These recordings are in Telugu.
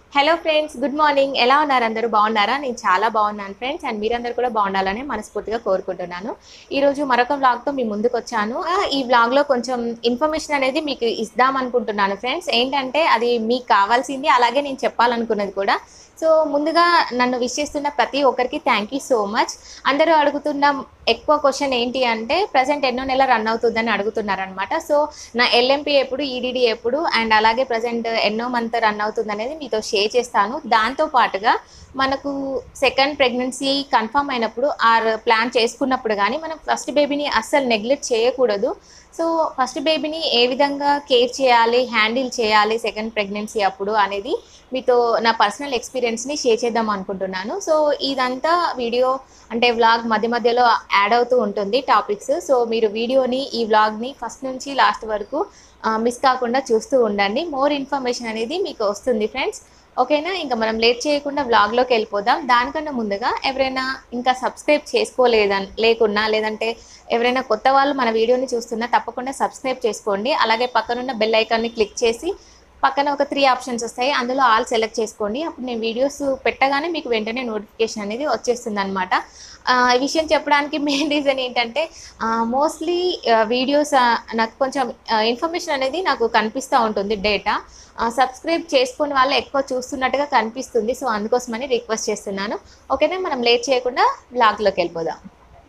హలో ఫ్రెండ్స్ గుడ్ మార్నింగ్ ఎలా ఉన్నారు అందరూ బాగున్నారా నేను చాలా బాగున్నాను ఫ్రెండ్స్ అండ్ మీరందరూ కూడా బాగుండాలని మనస్ఫూర్తిగా కోరుకుంటున్నాను ఈ రోజు మరొక వ్లాగ్తో మీ ముందుకు వచ్చాను ఆ, ఈ వ్లాగ్లో కొంచెం ఇన్ఫర్మేషన్ అనేది మీకు ఇద్దాం అనుకుంటున్నాను ఫ్రెండ్స్ ఏంటంటే అది మీకు కావాల్సింది అలాగే నేను చెప్పాలనుకున్నది కూడా సో ముందుగా నన్ను విష్ చేస్తున్న ప్రతి ఒక్కరికి థ్యాంక్ యూ సో మచ్ అందరూ అడుగుతున్న ఎక్కువ క్వశ్చన్ ఏంటి అంటే ప్రజెంట్ ఎన్నో నెల రన్ అవుతుందని అడుగుతున్నారనమాట సో నా ఎల్ఎంపి ఎప్పుడు ఈడీడీ ఎప్పుడు అండ్ అలాగే ప్రజెంట్ ఎన్నో మంత్ రన్ అవుతుంది అనేది మీతో షేర్ చేస్తాను దాంతో పాటుగా మనకు సెకండ్ ప్రెగ్నెన్సీ కన్ఫర్మ్ అయినప్పుడు ఆర్ ప్లాన్ చేసుకున్నప్పుడు కానీ మనం ఫస్ట్ బేబీని అస్సలు నెగ్లెక్ట్ చేయకూడదు సో ఫస్ట్ బేబీని ఏ విధంగా కేర్ చేయాలి హ్యాండిల్ చేయాలి సెకండ్ ప్రెగ్నెన్సీ అప్పుడు అనేది మీతో నా పర్సనల్ ఎక్స్పీరియన్స్ని షేర్ చేద్దాం అనుకుంటున్నాను సో ఇదంతా వీడియో అంటే వ్లాగ్ మధ్య మధ్యలో యాడ్ అవుతూ ఉంటుంది టాపిక్స్ సో మీరు వీడియోని ఈ వ్లాగ్ని ఫస్ట్ నుంచి లాస్ట్ వరకు మిస్ కాకుండా చూస్తూ ఉండండి మోర్ ఇన్ఫర్మేషన్ అనేది మీకు వస్తుంది ఫ్రెండ్స్ ఓకేనా ఇంకా మనం లేట్ చేయకుండా వ్లాగ్లోకి వెళ్ళిపోదాం దానికన్నా ముందుగా ఎవరైనా ఇంకా సబ్స్క్రైబ్ చేసుకోలేదని లేకున్నా లేదంటే ఎవరైనా కొత్త వాళ్ళు మన వీడియోని చూస్తున్నా తప్పకుండా సబ్స్క్రైబ్ చేసుకోండి అలాగే పక్కనున్న బెల్ ఐకాన్ని క్లిక్ చేసి పక్కన ఒక త్రీ ఆప్షన్స్ వస్తాయి అందులో ఆల్ సెలెక్ట్ చేసుకోండి అప్పుడు నేను వీడియోస్ పెట్టగానే మీకు వెంటనే నోటిఫికేషన్ అనేది వచ్చేస్తుంది అనమాట ఈ విషయం చెప్పడానికి మెయిన్ రీజన్ ఏంటంటే మోస్ట్లీ వీడియోస్ నాకు కొంచెం ఇన్ఫర్మేషన్ అనేది నాకు కనిపిస్తూ ఉంటుంది డేటా సబ్స్క్రైబ్ చేసుకుని వాళ్ళు ఎక్కువ చూస్తున్నట్టుగా కనిపిస్తుంది సో అందుకోసమని రిక్వెస్ట్ చేస్తున్నాను ఓకేనా మనం లేట్ చేయకుండా బ్లాగ్లోకి వెళ్ళిపోదాం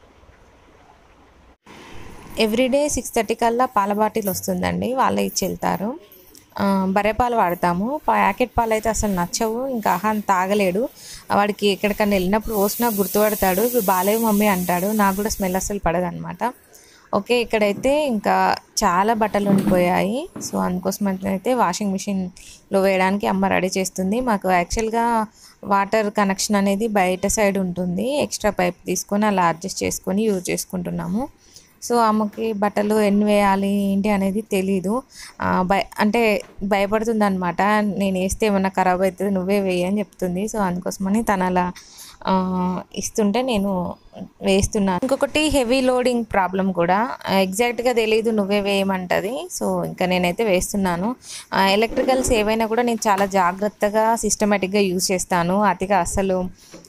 ఎవ్రీడే సిక్స్ థర్టీ కల్లా పాల బాటిల్ వస్తుందండి వాళ్ళే ఇచ్చి వెళ్తారు ఆ, బర్రెపాలు వాడతాము ప్యాకెట్ పాలు అయితే అసలు నచ్చవు ఇంకా ఆహాన్ తాగలేడు వాడికి ఎక్కడికన్నా వెళ్ళినప్పుడు పోసినా గుర్తుపడతాడు ఇప్పుడు బాలేవు మమ్మీ అంటాడు నాకు కూడా స్మెల్ అసలు పడదనమాట ఓకే ఇక్కడైతే ఇంకా చాలా బట్టలు ఉండిపోయాయి సో అందుకోసం అయితే వాషింగ్ మిషన్లో వేయడానికి అమ్మ రెడీ చేస్తుంది మాకు యాక్చువల్గా వాటర్ కనెక్షన్ అనేది బయట సైడ్ ఉంటుంది ఎక్స్ట్రా పైప్ తీసుకొని అలా అడ్జస్ట్ చేసుకొని యూజ్ చేసుకుంటున్నాము సో అమ్మకి బట్టలు ఎన్ని వేయాలి ఏంటి అనేది తెలీదు ఆ, భయ అంటే భయపడుతుంది అనమాట నేను వేస్తే ఏమన్నా ఖరాబ్ అవుతుంది నువ్వే వేయి అని చెప్తుంది సో అందుకోసమని తను అలా ఆ, ఇస్తుంటే నేను వేస్తున్నాను ఇంకొకటి హెవీ లోడింగ్ ప్రాబ్లం కూడా ఎగ్జాక్ట్గా తెలియదు నువ్వే వేయమంటది సో ఇంకా నేనైతే వేస్తున్నాను ఎలక్ట్రికల్స్ ఏవైనా కూడా నేను చాలా జాగ్రత్తగా సిస్టమేటిక్గా యూజ్ చేస్తాను అతిగా అసలు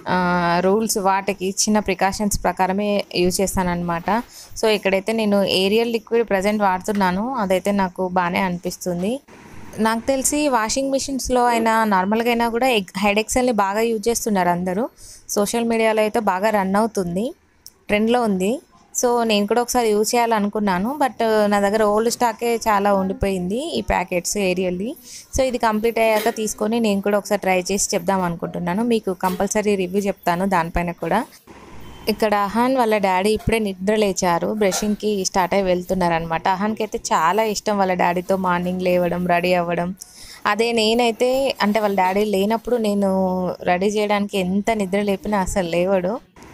రూల్స్ వాటికి ఇచ్చిన ప్రికాషన్స్ ప్రకారమే యూజ్ చేస్తాను అనమాట సో ఇక్కడైతే నేను ఏరియల్ లిక్విడ్ ప్రజెంట్ వాడుతున్నాను అదైతే నాకు బాగానే అనిపిస్తుంది నాకు తెలిసి వాషింగ్ మిషన్స్లో అయినా నార్మల్గా అయినా కూడా ఎగ్ హెడ్ ఎక్సెల్ని బాగా యూజ్ చేస్తున్నారు అందరూ సోషల్ మీడియాలో అయితే బాగా రన్ అవుతుంది ట్రెండ్లో ఉంది సో నేను కూడా ఒకసారి యూజ్ చేయాలనుకున్నాను బట్ నా దగ్గర ఓల్డ్ స్టాకే చాలా ఉండిపోయింది ఈ ప్యాకెట్స్ ఏరియల్లీ సో ఇది కంప్లీట్ అయ్యాక తీసుకొని నేను కూడా ఒకసారి ట్రై చేసి చెప్దాం అనుకుంటున్నాను మీకు కంపల్సరీ రివ్యూ చెప్తాను దానిపైన కూడా ఇక్కడ అహాన్ వాళ్ళ డాడీ ఇప్పుడే నిద్ర లేచారు బ్రషింగ్కి స్టార్ట్ అయి వెళ్తున్నారనమాట అహాన్కి అయితే చాలా ఇష్టం వాళ్ళ డాడీతో మార్నింగ్ లేవడం రెడీ అవ్వడం అదే నేనైతే అంటే వాళ్ళ డాడీ లేనప్పుడు నేను రెడీ చేయడానికి ఎంత నిద్ర లేపినా అసలు లేవడు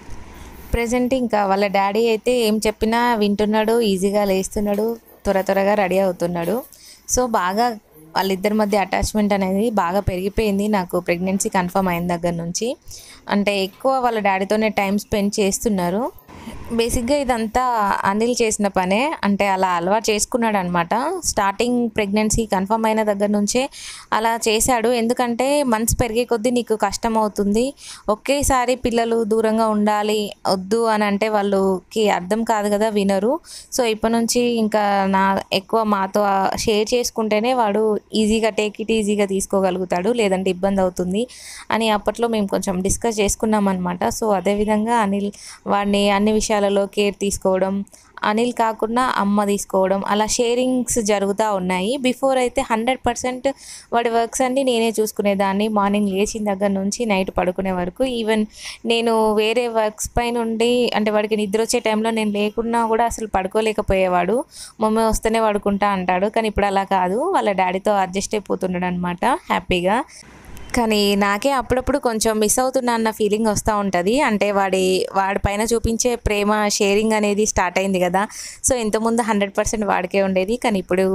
ప్రజెంట్ ఇంకా వాళ్ళ డాడీ అయితే ఏం చెప్పినా వింటున్నాడు ఈజీగా లేస్తున్నాడు త్వర త్వరగా రెడీ అవుతున్నాడు సో బాగా వాళ్ళిద్దరి మధ్య అటాచ్మెంట్ అనేది బాగా పెరిగిపోయింది నాకు ప్రెగ్నెన్సీ కన్ఫర్మ్ అయిన దగ్గర నుంచి అంటే ఎక్కువ వాళ్ళ డాడీతోనే టైం స్పెండ్ చేస్తున్నారు బేసిక్గా ఇదంతా అనిల్ చేసిన పనే అంటే అలా అలవాటు చేసుకున్నాడు అనమాట స్టార్టింగ్ ప్రెగ్నెన్సీ కన్ఫర్మ్ అయిన దగ్గర నుంచే అలా చేశాడు ఎందుకంటే మంత్స్ పెరిగే కొద్దీ నీకు కష్టం అవుతుంది ఒకేసారి పిల్లలు దూరంగా ఉండాలి వద్దు అని అంటే వాళ్ళకి అర్థం కాదు కదా వినరు సో ఇప్పటి నుంచి ఇంకా నా ఎక్కువ మాతో షేర్ చేసుకుంటేనే వాడు ఈజీగా టేక్ ఇట్ ఈజీగా తీసుకోగలుగుతాడు లేదంటే ఇబ్బంది అవుతుంది అని అప్పట్లో మేము కొంచెం డిస్కస్ చేసుకున్నాం అనమాట సో అదేవిధంగా అనిల్ వాడిని అన్ని విషయాలలో కేర్ తీసుకోవడం అనిల్ కాకుండా అమ్మ తీసుకోవడం అలా షేరింగ్స్ జరుగుతూ ఉన్నాయి బిఫోర్ అయితే హండ్రెడ్ పర్సెంట్ వాడి వర్క్స్ అన్ని నేనే చూసుకునేదాన్ని మార్నింగ్ లేచిన దగ్గర నుంచి నైట్ పడుకునే వరకు ఈవెన్ నేను వేరే వర్క్స్ పై నుండి అంటే వాడికి నిద్ర వచ్చే టైంలో నేను లేకున్నా కూడా అసలు పడుకోలేకపోయేవాడు మమ్మీ వస్తేనే పడుకుంటా అంటాడు కానీ ఇప్పుడు అలా కాదు వాళ్ళ డాడీతో అడ్జస్ట్ అయిపోతున్నాడు అనమాట హ్యాపీగా కానీ నాకే అప్పుడప్పుడు కొంచెం మిస్ అవుతున్నా అన్న ఫీలింగ్ వస్తూ ఉంటుంది అంటే వాడి వాడి పైన చూపించే ప్రేమ షేరింగ్ అనేది స్టార్ట్ అయింది కదా సో ఇంతకుముందు హండ్రెడ్ పర్సెంట్ వాడికే ఉండేది కానీ ఇప్పుడు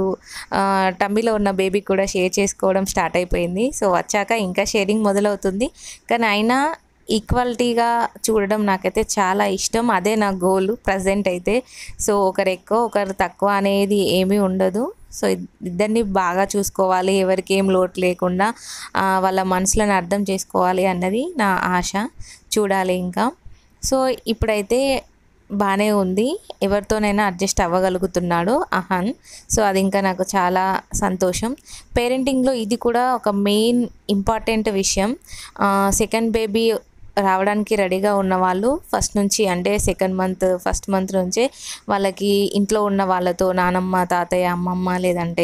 టమ్మీలో ఉన్న బేబీకి కూడా షేర్ చేసుకోవడం స్టార్ట్ అయిపోయింది సో వచ్చాక ఇంకా షేరింగ్ మొదలవుతుంది కానీ అయినా ఈక్వాలిటీగా చూడడం నాకైతే చాలా ఇష్టం అదే నా గోల్ ప్రజెంట్ అయితే సో ఒకరు ఎక్కువ ఒకరు తక్కువ అనేది ఏమీ ఉండదు సో ఇద్- ఇద్దరిని బాగా చూసుకోవాలి ఎవరికి ఏం లోటు లేకుండా ఆ, వాళ్ళ మనసులను అర్థం చేసుకోవాలి అన్నది నా ఆశ చూడాలి ఇంకా సో ఇప్పుడైతే బాగానే ఉంది ఎవరితోనైనా అడ్జస్ట్ అవ్వగలుగుతున్నాడు అహాన్ సో అది ఇంకా నాకు చాలా సంతోషం పేరెంటింగ్లో ఇది కూడా ఒక మెయిన్ ఇంపార్టెంట్ విషయం సెకండ్ బేబీ రావడానికి రెడీగా ఉన్న వాళ్ళు ఫస్ట్ నుంచి అంటే సెకండ్ మంత్ ఫస్ట్ మంత్ నుంచే వాళ్ళకి ఇంట్లో ఉన్న వాళ్ళతో నానమ్మ తాతయ్య అమ్మమ్మ లేదంటే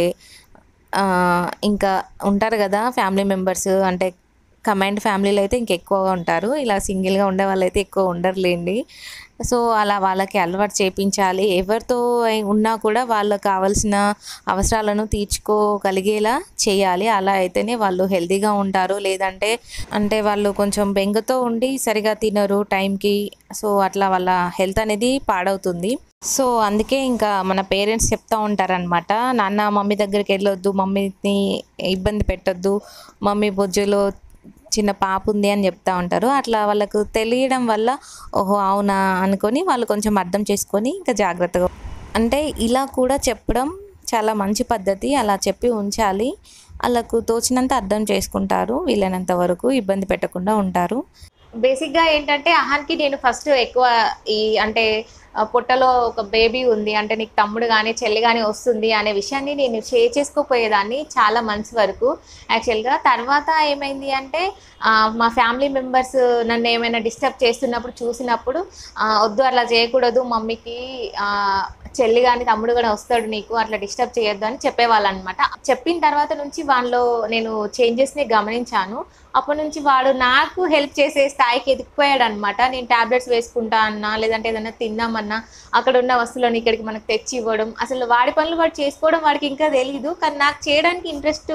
ఆ, ఇంకా ఉంటారు కదా ఫ్యామిలీ మెంబర్స్ అంటే కమాండ్ ఫ్యామిలీలో అయితే ఇంకెక్కువగా ఉంటారు ఇలా సింగిల్గా ఉండే వాళ్ళైతే ఎక్కువ ఉండరులేండి సో అలా వాళ్ళకి అలవాటు చేపించాలి ఎవరితో అయి- ఉన్నా కూడా వాళ్ళకి కావాల్సిన అవసరాలను తీర్చుకోగలిగేలా చేయాలి అలా అయితేనే వాళ్ళు హెల్తీగా ఉంటారు లేదంటే అంటే వాళ్ళు కొంచెం బెంగతో ఉండి సరిగా తినరు టైంకి సో అట్లా వాళ్ళ హెల్త్ అనేది పాడవుతుంది సో అందుకే ఇంకా మన పేరెంట్స్ చెప్తా ఉంటారనమాట నాన్న మమ్మీ దగ్గరికి వెళ్ళొద్దు మమ్మీని ఇబ్బంది పెట్టొద్దు మమ్మీ బొజ్జులో చిన్న పాప ఉంది అని చెప్తా ఉంటారు అట్లా వాళ్ళకు తెలియడం వల్ల ఓహో అవునా అనుకొని వాళ్ళు కొంచెం అర్థం చేసుకొని ఇంకా జాగ్రత్తగా అంటే ఇలా కూడా చెప్పడం చాలా మంచి పద్ధతి అలా చెప్పి ఉంచాలి వాళ్ళకు తోచినంత అర్థం చేసుకుంటారు వీలైనంత వరకు ఇబ్బంది పెట్టకుండా ఉంటారు బేసిక్గా ఏంటంటే అహాన్కి నేను ఫస్ట్ ఎక్కువ ఈ అంటే ఆ, పొట్టలో ఒక బేబీ ఉంది అంటే నీకు తమ్ముడు కానీ చెల్లి కానీ వస్తుంది అనే విషయాన్ని నేను షేర్ చేసుకోపోయేదాన్ని చాలా మంత్స్ వరకు యాక్చువల్గా తర్వాత ఏమైంది అంటే ఆ, మా ఫ్యామిలీ మెంబర్స్ నన్ను ఏమైనా డిస్టర్బ్ చేస్తున్నప్పుడు చూసినప్పుడు ఆ, వద్దు అట్లా చేయకూడదు మమ్మీకి ఆ, చెల్లి కానీ తమ్ముడు కానీ వస్తాడు నీకు అట్లా డిస్టర్బ్ చేయొద్దు అని చెప్పేవాళ్ళు అనమాట చెప్పిన తర్వాత నుంచి వాళ్ళలో నేను చేంజెస్ని గమనించాను అప్పటి నుంచి వాడు నాకు హెల్ప్ చేసే స్థాయికి ఎదిగిపోయాడు అనమాట నేను టాబ్లెట్స్ వేసుకుంటా అన్నా లేదంటే ఏదైనా తిందామన్నా అక్కడ ఉన్న వస్తువులను ఇక్కడికి మనకు తెచ్చి ఇవ్వడం అసలు వాడి పనులు వాడు చేసుకోవడం వాడికి ఇంకా తెలియదు కానీ నాకు చేయడానికి ఇంట్రెస్ట్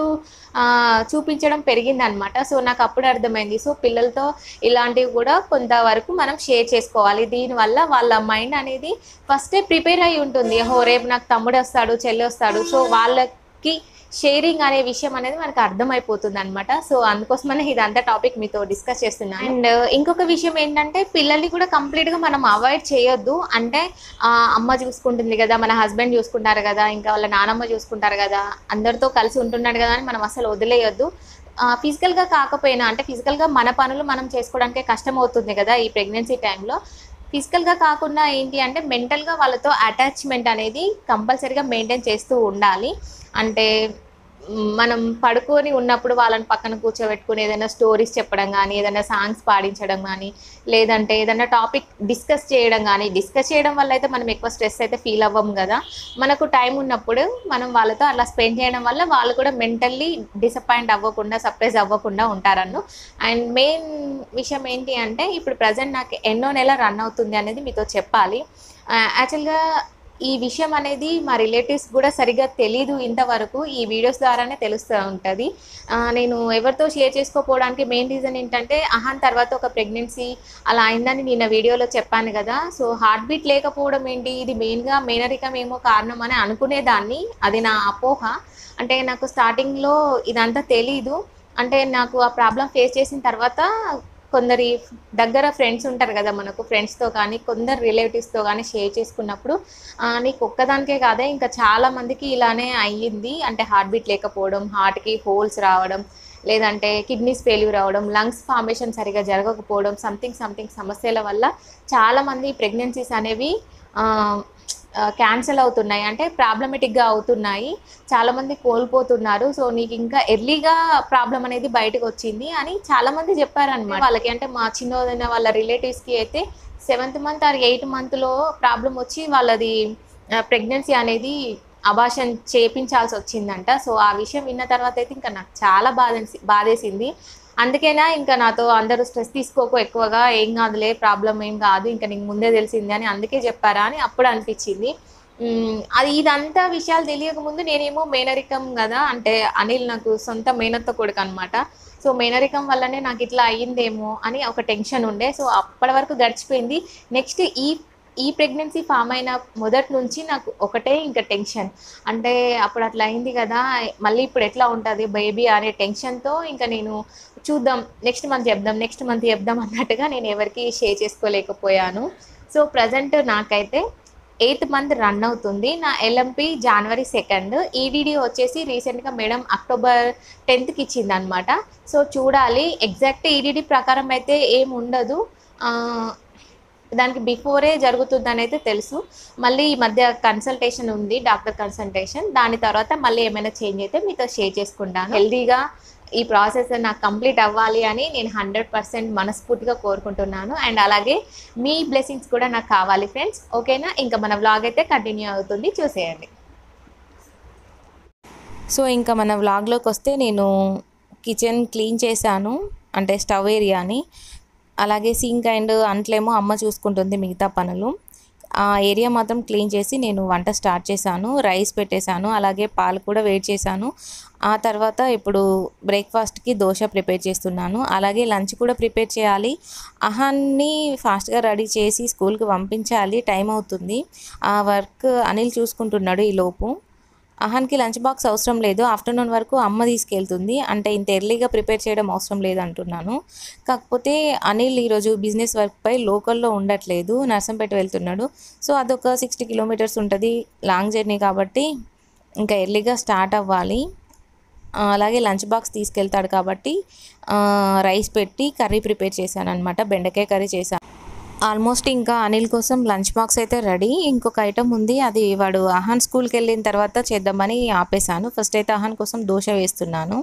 చూపించడం పెరిగింది అనమాట సో నాకు అప్పుడు అర్థమైంది సో పిల్లలతో ఇలాంటివి కూడా కొంతవరకు మనం షేర్ చేసుకోవాలి దీనివల్ల వాళ్ళ మైండ్ అనేది ఫస్టే ప్రిపేర్ అయి ఉంటుంది హో రేపు నాకు తమ్ముడు వస్తాడు చెల్లి వస్తాడు సో వాళ్ళకి షేరింగ్ అనే విషయం అనేది మనకు అర్థమైపోతుంది అనమాట సో అందుకోసమనే ఇదంతా టాపిక్ మీతో డిస్కస్ చేస్తున్నాను అండ్ ఇంకొక విషయం ఏంటంటే పిల్లల్ని కూడా కంప్లీట్ గా మనం అవాయిడ్ చేయొద్దు అంటే ఆ, అమ్మ చూసుకుంటుంది కదా మన హస్బెండ్ చూసుకుంటారు కదా ఇంకా వాళ్ళ నానమ్మ చూసుకుంటారు కదా అందరితో కలిసి ఉంటున్నాడు కదా అని మనం అసలు వదిలేయొద్దు ఫిజికల్ గా కాకపోయినా అంటే ఫిజికల్ గా మన పనులు మనం చేసుకోవడానికి కష్టం అవుతుంది కదా ఈ ప్రెగ్నెన్సీ టైంలో ఫిజికల్గా కాకుండా ఏంటి అంటే మెంటల్గా వాళ్ళతో అటాచ్మెంట్ అనేది కంపల్సరీగా మెయింటైన్ చేస్తూ ఉండాలి అంటే మ్, మనం పడుకొని ఉన్నప్పుడు వాళ్ళని పక్కన కూర్చోబెట్టుకుని ఏదైనా స్టోరీస్ చెప్పడం కానీ ఏదైనా సాంగ్స్ పాడించడం కానీ లేదంటే ఏదైనా టాపిక్ డిస్కస్ చేయడం కానీ డిస్కస్ చేయడం వల్ల అయితే మనం ఎక్కువ స్ట్రెస్ అయితే ఫీల్ అవ్వం కదా మనకు టైం ఉన్నప్పుడు మనం వాళ్ళతో అలా స్పెండ్ చేయడం వల్ల వాళ్ళు కూడా మెంటల్లీ డిసప్పాయింట్ అవ్వకుండా సర్ప్రైజ్ అవ్వకుండా ఉంటారన్ను అండ్ మెయిన్ విషయం ఏంటి అంటే ఇప్పుడు ప్రజెంట్ నాకు ఎన్నో నెల రన్ అవుతుంది అనేది మీతో చెప్పాలి యాక్చువల్గా ఈ విషయం అనేది మా రిలేటివ్స్ కూడా సరిగ్గా తెలీదు ఇంతవరకు ఈ వీడియోస్ ద్వారానే తెలుస్తూ ఉంటుంది ఆ, నేను ఎవరితో షేర్ చేసుకోకపోవడానికి మెయిన్ రీజన్ ఏంటంటే అహాన్ తర్వాత ఒక ప్రెగ్నెన్సీ అలా అయిందని నిన్న వీడియోలో చెప్పాను కదా సో హార్ట్ బీట్ లేకపోవడం ఏంటి ఇది మెయిన్గా మేనరికం ఏమో కారణం అని అనుకునేదాన్ని అది నా అపోహ అంటే నాకు స్టార్టింగ్లో ఇదంతా తెలీదు అంటే నాకు ఆ ప్రాబ్లం ఫేస్ చేసిన తర్వాత కొందరి దగ్గర ఫ్రెండ్స్ ఉంటారు కదా మనకు ఫ్రెండ్స్తో కానీ కొందరు రిలేటివ్స్తో కానీ షేర్ చేసుకున్నప్పుడు ఆ, నీకు ఒక్కదానికే కాదే ఇంకా చాలా మందికి ఇలానే అయ్యింది అంటే హార్ట్ బీట్ లేకపోవడం హార్ట్కి హోల్స్ రావడం లేదంటే కిడ్నీస్ ఫెయిల్యూర్ అవ్వడం లంగ్స్ ఫార్మేషన్ సరిగా జరగకపోవడం సంథింగ్ సంథింగ్ సమస్యల వల్ల చాలామంది ప్రెగ్నెన్సీస్ అనేవి క్యాన్సిల్ అవుతున్నాయి అంటే ప్రాబ్లమెటిక్గా అవుతున్నాయి చాలామంది కోల్పోతున్నారు సో నీకు ఇంకా ఎర్లీగా ప్రాబ్లం అనేది బయటకు వచ్చింది అని చాలామంది చెప్పారనమాట వాళ్ళకి అంటే మా చిన్నదైన వాళ్ళ రిలేటివ్స్కి అయితే సెవెంత్ మంత్ ఆర్ ఎయిత్ మంత్లో ప్రాబ్లం వచ్చి వాళ్ళది ప్రెగ్నెన్సీ అనేది అబాషన్ చేపించాల్సి వచ్చిందంట సో ఆ విషయం విన్న తర్వాత అయితే ఇంకా నాకు చాలా బాధ బాధేసింది అందుకేనా ఇంకా నాతో అందరూ స్ట్రెస్ తీసుకోకు ఎక్కువగా ఏం కాదులే ప్రాబ్లం ఏం కాదు ఇంకా నీకు ముందే తెలిసింది అని అందుకే చెప్పారా అని అప్పుడు అనిపించింది ఉమ్, అది ఇదంతా విషయాలు తెలియక ముందు నేనేమో మేనరికం కదా అంటే అనిల్ నాకు సొంత మేనత్త కొడుకు అనమాట సో మేనరికం వల్లనే నాకు ఇట్లా అయ్యిందేమో అని ఒక టెన్షన్ ఉండే సో అప్పటి వరకు గడిచిపోయింది నెక్స్ట్ ఈ ఈ ప్రెగ్నెన్సీ ఫామ్ అయిన మొదటి నుంచి నాకు ఒకటే ఇంకా టెన్షన్ అంటే అప్పుడు అట్లా అయింది కదా మళ్ళీ ఇప్పుడు ఎట్లా ఉంటుంది బేబీ అనే టెన్షన్తో ఇంకా నేను చూద్దాం నెక్స్ట్ మంత్ చెప్దాం నెక్స్ట్ మంత్ చెప్దాం అన్నట్టుగా నేను ఎవరికి షేర్ చేసుకోలేకపోయాను సో ప్రజెంట్ నాకైతే ఎయిత్ మంత్ రన్ అవుతుంది నా ఎల్ఎంపి జనవరి సెకండ్ ఈ వీడియో వచ్చేసి రీసెంట్గా మేడం అక్టోబర్ టెన్త్కి ఇచ్చింది అనమాట సో చూడాలి ఎగ్జాక్ట్ ఈడీడీ ప్రకారం అయితే ఏం ఉండదు ఆ, దానికి బిఫోరే జరుగుతుందని అయితే తెలుసు మళ్ళీ ఈ మధ్య కన్సల్టేషన్ ఉంది డాక్టర్ కన్సల్టేషన్ దాని తర్వాత మళ్ళీ ఏమైనా చేంజ్ అయితే మీతో షేర్ చేసుకుంటాను హెల్దీగా ఈ ప్రాసెస్ నాకు కంప్లీట్ అవ్వాలి అని నేను హండ్రెడ్ పర్సెంట్ మనస్ఫూర్తిగా కోరుకుంటున్నాను అండ్ అలాగే మీ బ్లెస్సింగ్స్ కూడా నాకు కావాలి ఫ్రెండ్స్ ఓకేనా ఇంకా మన వ్లాగ్ అయితే కంటిన్యూ అవుతుంది చూసేయండి సో ఇంకా మన వ్లాగ్లోకి వస్తే నేను కిచెన్ క్లీన్ చేశాను అంటే స్టవ్ ఏరియాని అలాగే సింక్ అండ్ అంట్లేమో అమ్మ చూసుకుంటుంది మిగతా పనులు ఆ ఏరియా మాత్రం క్లీన్ చేసి నేను వంట స్టార్ట్ చేశాను రైస్ పెట్టేశాను అలాగే పాలు కూడా వేడి చేశాను ఆ తర్వాత ఇప్పుడు బ్రేక్ఫాస్ట్కి దోశ ప్రిపేర్ చేస్తున్నాను అలాగే లంచ్ కూడా ప్రిపేర్ చేయాలి అహాన్ని ఫాస్ట్గా రెడీ చేసి స్కూల్కి పంపించాలి టైం అవుతుంది ఆ వర్క్ అనిల్ చూసుకుంటున్నాడు ఈ లోపు అహాన్కి లంచ్ బాక్స్ అవసరం లేదు ఆఫ్టర్నూన్ వరకు అమ్మ తీసుకెళ్తుంది అంటే ఇంత ఎర్లీగా ప్రిపేర్ చేయడం అవసరం లేదు అంటున్నాను కాకపోతే అనిల్ ఈరోజు బిజినెస్ వర్క్పై లోకల్లో ఉండట్లేదు నర్సంపేట వెళ్తున్నాడు సో అదొక సిక్స్టీ కిలోమీటర్స్ ఉంటుంది లాంగ్ జర్నీ కాబట్టి ఇంకా ఎర్లీగా స్టార్ట్ అవ్వాలి ఆ, అలాగే లంచ్ బాక్స్ తీసుకెళ్తాడు కాబట్టి ఆ, రైస్ పెట్టి కర్రీ ప్రిపేర్ చేశాను అనమాట బెండకాయ కర్రీ చేశాను ఆల్మోస్ట్ ఇంకా అనిల్ కోసం లంచ్ బాక్స్ అయితే రెడీ ఇంకొక ఐటమ్ ఉంది అది వాడు అహాన్ స్కూల్కి వెళ్ళిన తర్వాత చేద్దామని ఆపేశాను ఫస్ట్ అయితే అహాన్ కోసం దోశ వేస్తున్నాను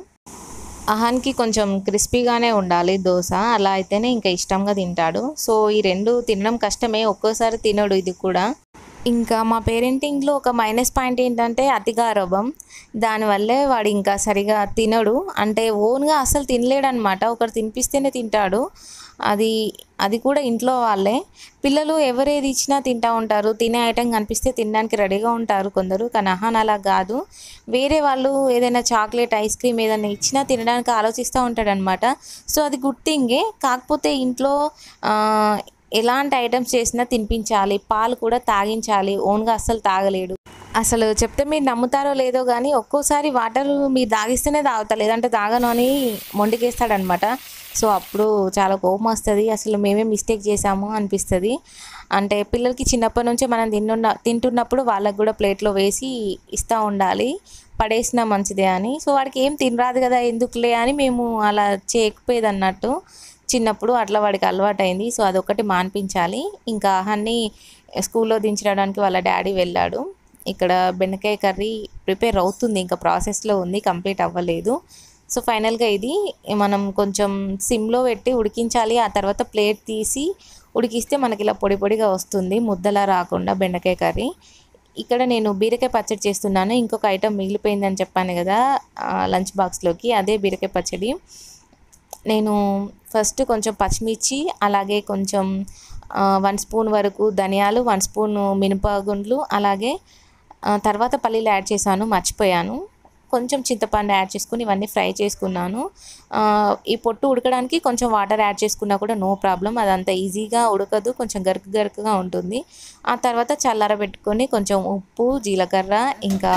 అహాన్కి కొంచెం క్రిస్పీగానే ఉండాలి దోశ అలా అయితేనే ఇంకా ఇష్టంగా తింటాడు సో ఈ రెండు తినడం కష్టమే ఒక్కోసారి తినడు ఇది కూడా ఇంకా మా పేరెంటింగ్లో ఒక మైనస్ పాయింట్ ఏంటంటే అతిగారభం దానివల్లే వాడు ఇంకా సరిగా తినడు అంటే ఓన్గా అసలు తినలేడనమాట ఒకరు తినిపిస్తేనే తింటాడు అది అది కూడా ఇంట్లో వాళ్ళే పిల్లలు ఎవరేది ఇచ్చినా తింటా ఉంటారు తినే ఐటెం కనిపిస్తే తినడానికి రెడీగా ఉంటారు కొందరు కానీ అహాన్ అలా కాదు వేరే వాళ్ళు ఏదైనా చాక్లెట్ ఐస్ క్రీమ్ ఏదైనా ఇచ్చినా తినడానికి ఆలోచిస్తూ ఉంటాడనమాట సో అది గుడ్ థింగే కాకపోతే ఇంట్లో ఆ, ఎలాంటి ఐటమ్స్ చేసినా తినిపించాలి పాలు కూడా తాగించాలి ఓన్గా అస్సలు తాగలేడు అసలు చెప్తే మీరు నమ్ముతారో లేదో కానీ ఒక్కోసారి వాటర్ మీరు తాగిస్తేనే తాగుతా లేదంటే తాగను అని మొండికేస్తాడనమాట సో అప్పుడు చాలా కోపం వస్తుంది అసలు మేమే మిస్టేక్ చేసాము అనిపిస్తుంది అంటే పిల్లలకి చిన్నప్పటి నుంచే మనం తిన్నున్న తింటున్నప్పుడు వాళ్ళకి కూడా ప్లేట్లో వేసి ఇస్తూ ఉండాలి పడేసినా మంచిదే అని సో వాడికి ఏం తినరాదు కదా ఎందుకులే అని మేము అలా చేయకపోయేది అన్నట్టు చిన్నప్పుడు అట్లా వాడికి అలవాటైంది సో అదొకటి మాన్పించాలి ఇంకా అన్ని స్కూల్లో దించడానికి వాళ్ళ డాడీ వెళ్ళాడు ఇక్కడ బెండకాయ కర్రీ ప్రిపేర్ అవుతుంది ఇంకా ప్రాసెస్లో ఉంది కంప్లీట్ అవ్వలేదు సో ఫైనల్గా ఇది మనం కొంచెం సిమ్లో పెట్టి ఉడికించాలి ఆ తర్వాత ప్లేట్ తీసి ఉడికిస్తే మనకి ఇలా పొడి పొడిగా వస్తుంది ముద్దలా రాకుండా బెండకాయ కర్రీ ఇక్కడ నేను బీరకాయ పచ్చడి చేస్తున్నాను ఇంకొక ఐటమ్ మిగిలిపోయిందని చెప్పాను కదా ఆ, లంచ్ బాక్స్లోకి అదే బీరకాయ పచ్చడి నేను ఫస్ట్ కొంచెం పచ్చిమిర్చి అలాగే కొంచెం ఆ, వన్ స్పూన్ వరకు ధనియాలు వన్ స్పూన్ మినపగుండ్లు అలాగే ఆ, తర్వాత పల్లీలు యాడ్ చేశాను మర్చిపోయాను కొంచెం చింతపండు యాడ్ చేసుకుని ఇవన్నీ ఫ్రై చేసుకున్నాను ఆ, ఈ పొట్టు ఉడకడానికి కొంచెం వాటర్ యాడ్ చేసుకున్నా కూడా నో ప్రాబ్లం అదంత ఈజీగా ఉడకదు కొంచెం గరుకు గరుకుగా ఉంటుంది ఆ తర్వాత చల్లారబెట్టుకొని కొంచెం ఉప్పు జీలకర్ర ఇంకా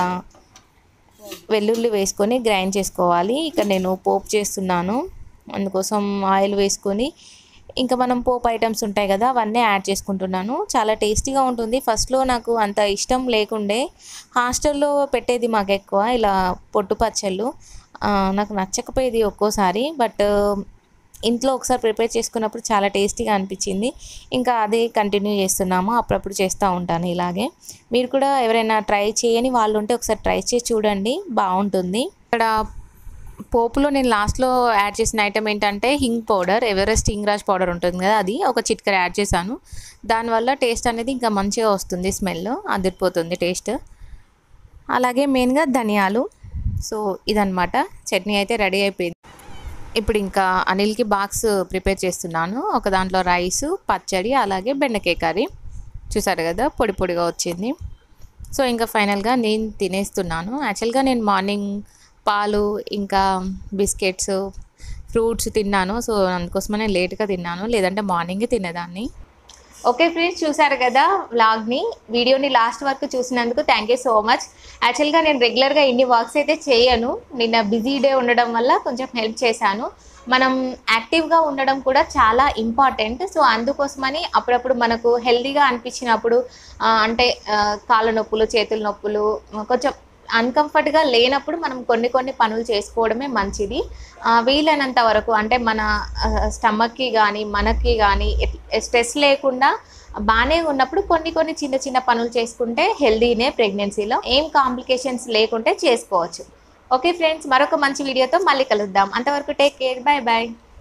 వెల్లుల్లి వేసుకొని గ్రైండ్ చేసుకోవాలి ఇక్కడ నేను పోపు చేస్తున్నాను అందుకోసం ఆయిల్ వేసుకొని ఇంకా మనం పోపు ఐటమ్స్ ఉంటాయి కదా అవన్నీ యాడ్ చేసుకుంటున్నాను చాలా టేస్టీగా ఉంటుంది ఫస్ట్లో నాకు అంత ఇష్టం లేకుండే హాస్టల్లో పెట్టేది మాకు ఎక్కువ ఇలా పొట్టు పచ్చళ్ళు ఆ, నాకు నచ్చకపోయేది ఒక్కోసారి బట్ ఇంట్లో ఒకసారి ప్రిపేర్ చేసుకున్నప్పుడు చాలా టేస్టీగా అనిపించింది ఇంకా అదే కంటిన్యూ చేస్తున్నాము అప్పుడప్పుడు చేస్తూ ఉంటాను ఇలాగే మీరు కూడా ఎవరైనా ట్రై చేయని వాళ్ళు ఉంటే ఒకసారి ట్రై చేసి చూడండి బాగుంటుంది ఇక్కడ పోపులో నేను లాస్ట్లో యాడ్ చేసిన ఐటమ్ ఏంటంటే hing powder Everest hing Raj powder ఉంటుంది కదా అది ఒక చిట్కర యాడ్ చేశాను దానివల్ల టేస్ట్ అనేది ఇంకా మంచిగా వస్తుంది స్మెల్ అదిరిపోతుంది టేస్ట్ అలాగే మెయిన్గా ధనియాలు సో ఇదన్నమాట చట్నీ అయితే రెడీ అయిపోయింది ఇప్పుడు ఇంకా అనిల్కి బాక్స్ ప్రిపేర్ చేస్తున్నాను ఒక దాంట్లో రైస్ పచ్చడి అలాగే బెండకాయ కర్రీ చూసారు కదా పొడి పొడిగా వచ్చింది సో ఇంకా ఫైనల్గా నేను తినేస్తున్నాను యాక్చువల్గా నేను మార్నింగ్ పాలు ఇంకా బిస్కెట్స్ ఫ్రూట్స్ తిన్నాను సో అందుకోసమనే లేట్గా తిన్నాను లేదంటే మార్నింగే తినేదాన్ని ఓకే ఫ్రెండ్స్ చూసారు కదా వ్లాగ్ని వీడియోని లాస్ట్ వరకు చూసినందుకు థ్యాంక్ యూ సో మచ్ యాక్చువల్గా నేను రెగ్యులర్గా ఇన్ని వర్క్స్ అయితే చేయను నిన్న బిజీ డే ఉండడం వల్ల కొంచెం హెల్ప్ చేశాను మనం యాక్టివ్గా ఉండడం కూడా చాలా ఇంపార్టెంట్ సో అందుకోసమని అప్పుడప్పుడు మనకు హెల్దీగా అనిపించినప్పుడు ఆ, అంటే ఆ, కాళ్ళ నొప్పులు చేతుల నొప్పులు కొంచెం అన్కంఫర్ట్గా లేనప్పుడు మనం కొన్ని కొన్ని పనులు చేసుకోవడమే మంచిది ఆ, వీలైనంత వరకు అంటే మన స్టమక్కి కానీ మనకి కానీ స్ట్రెస్ లేకుండా బాగానే ఉన్నప్పుడు కొన్ని కొన్ని చిన్న చిన్న పనులు చేసుకుంటే హెల్దీనే ప్రెగ్నెన్సీలో ఏం కాంప్లికేషన్స్ లేకుంటే చేసుకోవచ్చు ఓకే ఫ్రెండ్స్ మరొక మంచి వీడియోతో మళ్ళీ కలుద్దాం అంతవరకు టేక్ కేర్ బాయ్ బాయ్